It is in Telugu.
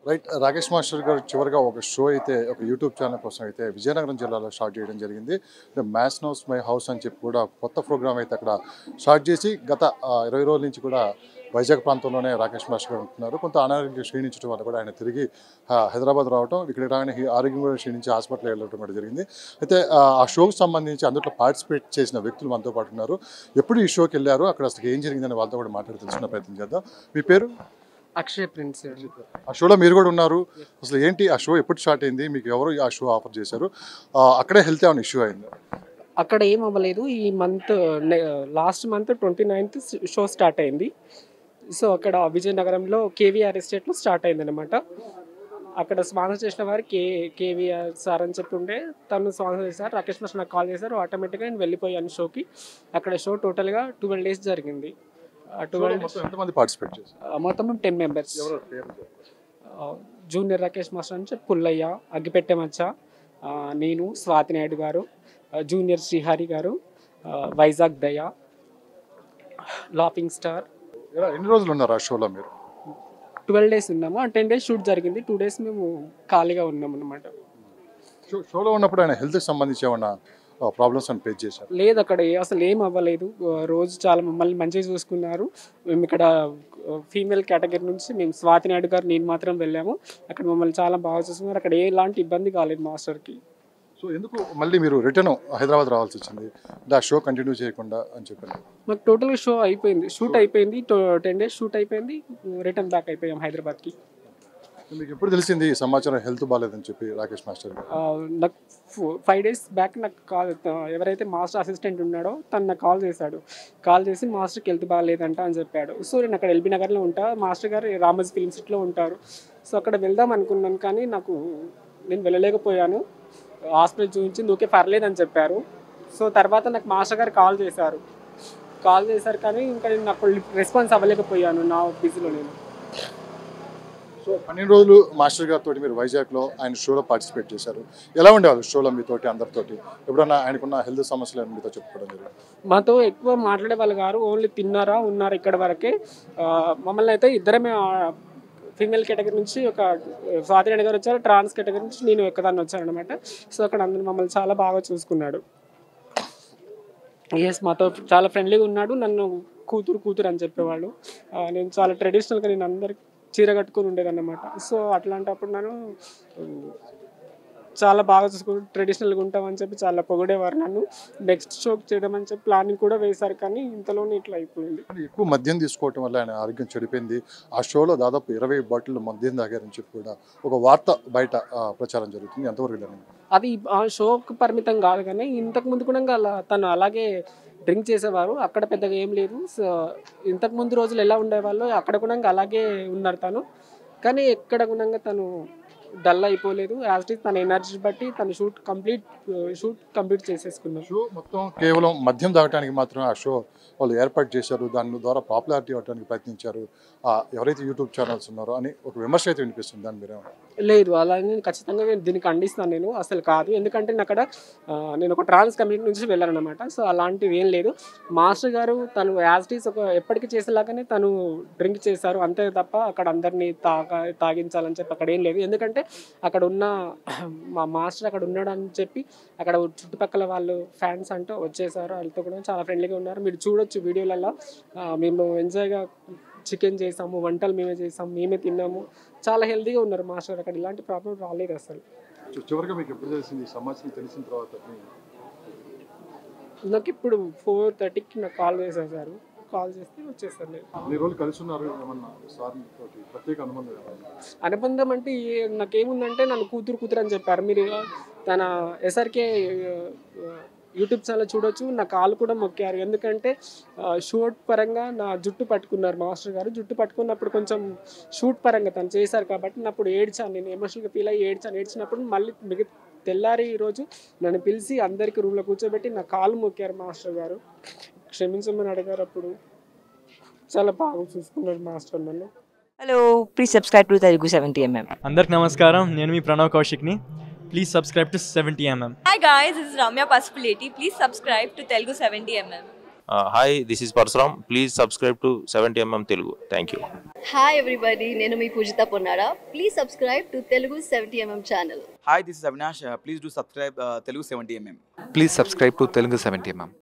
రైట్ రాకేష్ మాస్టర్ గారు చివరిగా ఒక షో అయితే ఒక యూట్యూబ్ ఛానల్ కోసం అయితే విజయనగరం జిల్లాలో స్టార్ట్ చేయడం జరిగింది మ్యాథ్స్ నోస్ మై హౌస్ అని చెప్పి కూడా కొత్త ప్రోగ్రామ్ అయితే అక్కడ స్టార్ట్ చేసి గత ఆ, ఇరవై రోజుల నుంచి కూడా వైజాగ్ ప్రాంతంలోనే రాకేష్ మాస్టర్ గారు ఉంటున్నారు కొంత అనారోగ్యం క్షీణించడం వల్ల కూడా ఆయన తిరిగి ఆ, హైదరాబాద్ రావడం ఇక్కడ రాగానే హీ- ఆరోగ్యం కూడా క్షీణించి హాస్పిటల్ వెళ్ళడం కూడా జరిగింది అయితే ఆ, ఆ షోకి సంబంధించి అందులో పార్టిసిపేట్ చేసిన వ్యక్తులు మనతో పాటు ఉన్నారు ఎప్పుడు ఈ షోకి వెళ్ళారు అక్కడ అసలు ఏం జరిగిందని వాళ్ళతో కూడా మాట్లాడి తెలుసుకునే ప్రయత్నం చేద్దాం మీ పేరు అక్షయ్ ప్రిన్స్ ఆ షోలో మీరు కూడా ఉన్నారు అసలు ఏంటి ఆ షో ఎప్పుడు స్టార్ట్ అయింది మీకు ఎవరు ఆ షో ఆఫర్ చేశారు ఆ, అక్కడే హెల్త్ ఏమైనా ఇష్యూ అయింది అక్కడ ఏం అవ్వలేదు ఈ month last month twenty ninth show start అయింది సో అక్కడ విజయనగరంలో కేవీఆర్ ఎస్టేట్లో స్టార్ట్ అయింది అనమాట అక్కడ స్పాన్సర్ చేసిన వారు కే కేవీఆర్ సార్ అని చెప్పి ఉండే తను స్పాన్సర్ చేశారు రాకేష్ మాస్టర్ నాకు కాల్ చేశారు ఆటోమేటిక్గా నేను వెళ్ళిపోయాను షోకి అక్కడ షో టోటల్గా ట్వెల్వ్ డేస్ జరిగింది ట్వెల్వ్ మొత్తం ఎంతమంది పార్టిసిపేట్ చేశారు మొత్తం మేము టెన్ మెంబర్స్ ఎవరు పేరు జూనియర్ రాకేష్ మాస్టర్ నుంచి పుల్లయ్య అగ్గిపెట్టె మచ్చ ఆ, నేను స్వాతి నాయుడు గారు ఆ, జూనియర్ శ్రీహరి గారు ఆ, వైజాగ్ దయ లాఫింగ్ స్టార్ ఎలా- ఎన్ని రోజులు ఉన్నారు ఆ షోలో మీరు ట్వెల్వ్ డేస్ ఉన్నాము టెన్ డేస్ షూట్ జరిగింది టూ డేస్ మేము ఖాళీగా ఉన్నాం అనమాట షో షోలో ఉన్నప్పుడు ఆయన హెల్త్కి సంబంధించి ఏమన్నా ప్రాబ్లమ్స్ అని ఫేస్ చేశారు లేదు అక్కడ ఏ- అసలు ఏం అవ్వలేదు ఆ, రోజు చాలా మమ్మల్ని మంచిగా చూసుకున్నారు మేము ఇక్కడ ఫీమేల్ కేటగిరీ నుంచి మేము స్వాతి నాయుడు గారు నేను మాత్రం వెళ్ళాము అక్కడ మమ్మల్ని చాలా బాగా చూసుకున్నారు అక్కడ ఎలాంటి ఇబ్బంది కాలేదు మాస్టర్కి సో ఎందుకు మళ్ళీ మీరు రిటర్న్ హైదరాబాద్ రావాల్సి వచ్చింది అంటే ఆ షో కంటిన్యూ చేయకుండా అని చెప్పారు మాకు టోటల్గా షో అయిపోయింది షూట్ అయిపోయింది టెన్ డేస్ షూట్ అయిపోయింది రిటర్న్ బ్యాక్ అయిపోయాం హైదరాబాద్కి మీకు ఎప్పుడు తెలిసింది ఈ సమాచారం హెల్త్ బాగాలేదని చెప్పి రాకేష్ మాస్టర్ గారు ఆ, నాకు ఫైవ్ డేస్ బ్యాక్ నాకు కాల్ ఎవరైతే మాస్టర్ అసిస్టెంట్ ఉన్నాడో తను నాకు కాల్ చేశాడు కాల్ చేసి మాస్టర్కి హెల్త్ బాగాలేదంట అని చెప్పాడు సో నేను అక్కడ ఎల్బీ నగర్లో ఉంటా మాస్టర్ గారు రామజ్ ఫిల్మ్ సిటీలో ఉంటారు సో అక్కడ వెళ్దాం అనుకున్నాను కానీ నాకు నేను వెళ్ళలేకపోయాను హాస్పిటల్ చూపించింది ఓకే పర్లేదు అని చెప్పారు సో తర్వాత నాకు మాస్టర్ గారు కాల్ చేశారు కాల్ చేశారు కానీ ఇంకా నేను నాకు రెస్పాన్స్ అవ్వలేకపోయాను నా బిజీలో నేను సో పన్నెండు రోజులు మాస్టర్ గారితో మీరు వైజాగ్లో ఆయన షోలో పార్టిసిపేట్ చేశారు ఎలా ఉండేవాళ్ళు షోలో మీతోటి అందరితోటి ఎప్పుడన్నా ఆయనకున్న హెల్త్ సమస్యలు ఏమైనా మీతో చెప్పుకోవడం జరిగింది మాతో ఎక్కువ మాట్లాడే వాళ్ళు గారు ఓన్లీ తిన్నారా ఉన్నారా ఇక్కడ వరకే ఆ, మమ్మల్ని అయితే ఇద్దరమే ఫీమేల్ కేటగిరీ నుంచి ఒక స్వాతి గారు వచ్చారు ట్రాన్స్ కేటగిరీ నుంచి నేను ఒక్కదాన్ని వచ్చాను అనమాట సో అక్కడ అందరూ మమ్మల్ని చాలా బాగా చూసుకున్నాడు ఎస్ మాతో చాలా ఫ్రెండ్లీగా ఉన్నాడు నన్ను కూతురు కూతురు అని చెప్పేవాళ్ళు ఆ, నేను చాలా ట్రెడిషనల్గా నేను అందరికి చీర కట్టుకొని ఉండేదన్నమాట సో అట్లాంటప్పుడు నన్ను ఉమ్, చాలా బాగా చూసుకుని ట్రెడిషనల్గా ఉంటామని చెప్పి చాలా పొగిడేవారు నన్ను నెక్స్ట్ షోకి చేయడం అని చెప్పి ప్లానింగ్ కూడా వేశారు కానీ ఇంతలోనే ఇట్లా అయిపోయింది కానీ ఎక్కువ మద్యం తీసుకోవటం వల్ల ఆయన ఆరోగ్యం చెడిపోయింది ఆ షోలో దాదాపు ఇరవై బాటిల్ మద్యం తాగారని చెప్పి కూడా ఒక వార్త బయట ఆ, ప్రచారం జరుగుతుంది ఎంతవరకు జరిగింది అది ఆ షోకి పరిమితం కాదు కానీ ఇంతకు ముందు కూడా ఇంకా అలా తను అలాగే డ్రింక్ చేసేవారు అక్కడ పెద్దగా ఏం లేదు సో ఇంతకు ముందు రోజులు ఎలా ఉండేవాళ్ళు అక్కడ కూడా ఇంకా అలాగే ఉన్నారు తను కానీ ఎక్కడ కూడా తను డల్ అయిపోలేదు యాజ్ ఇట్ తన ఎనర్జీ బట్టి తను షూట్ కంప్లీట్ షూట్ కంప్లీట్ చేసేసుకున్నారు షో మొత్తం కేవలం మద్యం తాగడానికి మాత్రమే ఆ షో వాళ్ళు ఏర్పాటు చేశారు దాని ద్వారా పాపులారిటీ అవ్వడానికి ప్రయత్నించారు ఆ, ఎవరైతే యూట్యూబ్ ఛానల్స్ ఉన్నారో అని ఒక విమర్శ అయితే వినిపిస్తుంది దాని మీరేమో లేదు అలా నేను ఖచ్చితంగా నేను దీనికి ఖండిస్తాను నేను అసలు కాదు ఎందుకంటే నేను అక్కడ ఆ, నేను ఒక ట్రాన్స్ కమ్యూనిటీ నుంచి వెళ్ళాను అనమాట సో అలాంటివి ఏం లేదు మాస్టర్ గారు తను యాజ్ ఇట్ ఈస్ ఒక ఎప్పటికీ చేసేలాగానే తను డ్రింక్ చేశారు అంతే తప్ప అక్కడ అందరినీ తాగా తాగించాలని చెప్పి అక్కడ ఏం లేదు ఎందుకంటే అక్కడ ఉన్న మా మాస్టర్ అక్కడ ఉన్నాడు అని చెప్పి అక్కడ చుట్టుపక్కల వాళ్ళు ఫ్యాన్స్ అంటూ వచ్చేసారు వాళ్ళతో కూడా చాలా ఫ్రెండ్లీగా ఉన్నారు మీరు చూడొచ్చు వీడియోలలో ఆ, మేము ఎంజాయ్గా చికెన్ చేసాము వంటలు మేమే చేసాము మేమే తిన్నాము చాలా హెల్తీగా ఉన్నారు మాస్టర్ అక్కడ ఇలాంటి ప్రాబ్లం రాలేదు అసలు చి- చివరిగా మీకు ఎప్పుడు తెలిసింది ఈ సమాచారం తెలిసిన తర్వాత మీ- నాకు ఇప్పుడు ఫోర్ థర్టీకి నాకు కాల్ చేసేసారు కాల్ చేస్తే వచ్చేసారు నేను అన్ని రోజులు కలిసి ఉన్నారు ఏమన్నా సార్ తోటి ప్రత్యేక అనుబంధం ఏమన్నా? అనుబంధం అంటే ఏ- నాకేముందంటే నన్ను కూతురు కూతురు అని చెప్పారు మీరు తన ఎస్ఆర్కే యూట్యూబ్ ఛానల్ చూడొచ్చు నా కాలు కూడా మొక్కారు ఎందుకంటే షూట్ పరంగా నా జుట్టు పట్టుకున్నారు మాస్టర్ గారు జుట్టు పట్టుకున్నప్పుడు కొంచెం షూట్ పరంగా తను చేశారు కాబట్టి నేను అప్పుడు ఏడ్చాను నేను ఎమోషనల్గా ఫీల్ అయ్యి ఏడ్చాను ఏడ్చినప్పుడు మళ్ళీ మిగతా తెల్లారి ఈ రోజు నన్ను పిలిచి అందరికి రూమ్లో కూర్చోబెట్టి నా కాలు మొక్కారు మాస్టర్ గారు క్షమించమని అడిగారు అప్పుడు చాలా బాగా చూసుకున్నారు మాస్టర్ నన్ను hello please subscribe to Telugu seventy MM అందరికి నమస్కారం నేను మీ ప్రణవ్ కౌశిక్ని please subscribe to seventy MM Hi guys, this is Ramya Pasupuleti. Please subscribe to Telugu 70mm. Hi this is Parashuram please subscribe to seventy MM Telugu thank you hi everybody నేను మీ Poojitha Ponnada please subscribe to Telugu seventy MM channel Hi, this is Avinash. Uh, please do subscribe uh, Telugu 70mm. Please subscribe to Telugu 70mm.